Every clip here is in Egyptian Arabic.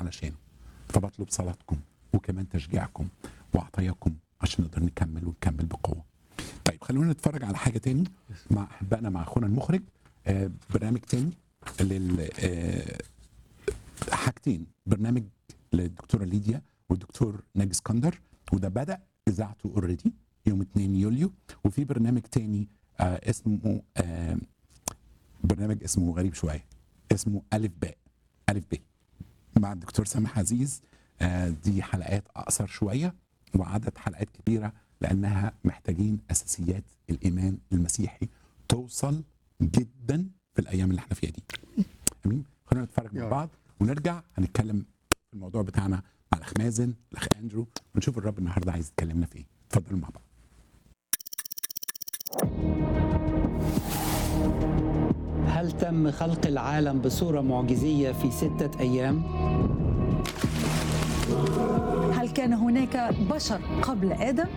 علشانه فبطلب صلاتكم وكمان تشجيعكم وعطاياكم عشان نقدر نكمل ونكمل بقوه طيب خلونا نتفرج على حاجه تاني مع احبائنا مع اخونا المخرج آه برنامج تاني لل آه حاجتين برنامج للدكتوره ليديا والدكتور ناجي اسكندر وده بدا اذاعته اوريدي يوم 2 يوليو وفي برنامج تاني آه اسمه آه برنامج اسمه غريب شويه اسمه الف باء الف ب مع الدكتور سامح عزيز آه دي حلقات اقصر شويه وعدد حلقات كبيره لانها محتاجين اساسيات الايمان المسيحي توصل جدا في الايام اللي احنا فيها دي امين خلينا نتفرج مع يا رب. بعض ونرجع هنتكلم في الموضوع بتاعنا مع الاخ مازن الاخ اندرو ونشوف الرب النهارده عايز يتكلمنا في ايه اتفضلوا مع بعض هل تم خلق العالم بصورة معجزية في ستة أيام؟ هل كان هناك بشر قبل آدم؟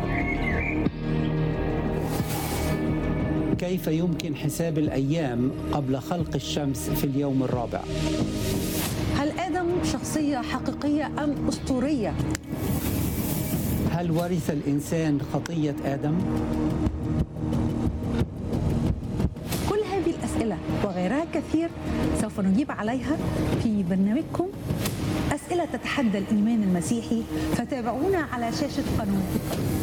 كيف يمكن حساب الأيام قبل خلق الشمس في اليوم الرابع؟ هل آدم شخصية حقيقية أم أسطورية؟ هل ورث الإنسان خطية آدم؟ كل هذه الأسئلة وغيرها كثير سوف نجيب عليها في برنامجكم أسئلة تتحدى الإيمان المسيحي فتابعونا على شاشة قنوات